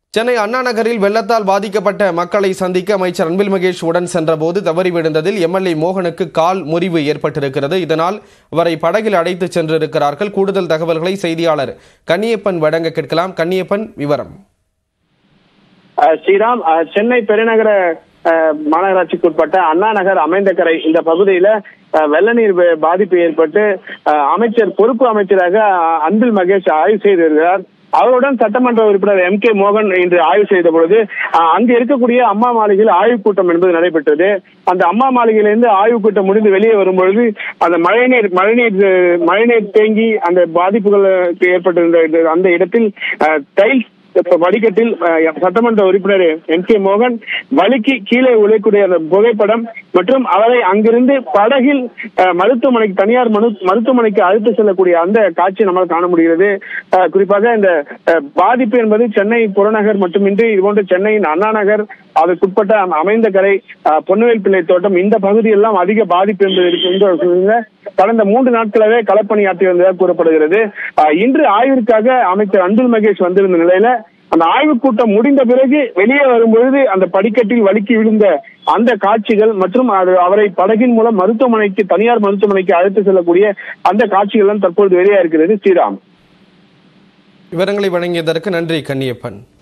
சென்னை அண்ணா நகரில் வெள்ளத்தால் பாதிக்கப்பட்ட மக்களை சந்திக்க அமைச்சர் அன்பில் மகேஷ் உடன் சென்றபோது தவறி விழுந்ததில் எம்எல்ஏ மோகனுக்கு கால் முறிவு ஏற்பட்டிருக்கிறது இதனால் அவரை படகில் அழைத்து சென்றிருக்கிறார்கள் கூடுதல் தகவல்களை செய்தியாளர் கன்னியப்பன் வழங்க கேட்கலாம் கன்னியப்பன் விவரம் அஹ் ஸ்ரீராம் அஹ் சென்னை பெருநகர அஹ், மாநகராட்சிக்கு உட்பட்ட அண்ணா நகர் அமைந்த கரை இந்த பகுதியில அஹ், வெள்ள நீர் ப- பாதிப்பு ஏற்பட்டு அஹ், அமைச்சர் பொறுப்பு அமைச்சராக அஹ், அன்பில் மகேஷ் ஆய்வு செய்திருக்கிறார் அவருடன் சட்டமன்ற உறுப்பினர் எம் கே மோகன் இன்று ஆய்வு செய்த பொழுது அஹ், அங்கு இருக்கக்கூடிய அம்மா மாளிகையில் ஆய்வுக் கூட்டம் என்பது நடைபெற்றது அந்த அம்மா மாளிகையிலிருந்து ஆய்வுக் கூட்டம் முடிந்து வெளியே வரும்பொழுது அந்த மழைநீர் மழைநீர் அஹ், மழைநீர் தேங்கி அந்த பாதிப்புகளுக்கு ஏற்பட்டிருந்த இந்த- அந்த இடத்தில் அஹ், டைல்ஸ் இப்ப வடிகட்டில் அஹ், சட்டமன்ற உறுப்பினர் எம் கே மோகன் வலிக்கு கீழே உழைக்கூடிய அந்த புகைப்படம் மற்றும் அவரை அங்கிருந்து படகில் அஹ், மருத்துவமனைக்கு தனியார் மனு மருத்துவமனைக்கு அழைத்து செல்லக்கூடிய அந்த காட்சி நம்மால் காண முடிகிறது அஹ், குறிப்பாக இந்த அஹ், பாதிப்பு என்பது சென்னை புறநகர் மட்டுமின்றி இதுபோன்ற சென்னையின் அண்ணா நகர் அதற்குட்பட்ட அம்- அமைந்த கரை அஹ், பொன்னுவேல் பிள்ளை தோட்டம் இந்த பகுதியெல்லாம் அதிக பாதிப்பு என்பது இருக்கின்ற கடந்த மூன்று நாட்களாகவே களப்பணியாற்றி வந்ததாக கூறப்படுகிறது அஹ், இன்று ஆய்விற்காக அமைச்சர் அன்பில் மகேஷ் வந்திருந்த நிலையில அந்த ஆய்வுக் கூட்டம் முடிந்த பிறகு வெளியே வரும்பொழுது அந்த படிக்கட்டில் வழுக்கி விழுந்த அந்த காட்சிகள் மற்றும் அது அவரை படகின் மூலம் மருத்துவமனைக்கு தனியார் மருத்துவமனைக்கு அழைத்து செல்லக்கூடிய அந்த காட்சிகள் எல்லாம் தற்பொழுது வெளியே இருக்கிறது ஸ்ரீராம் விவரங்களை வழங்கியதற்கு நன்றி கன்னியப்பன்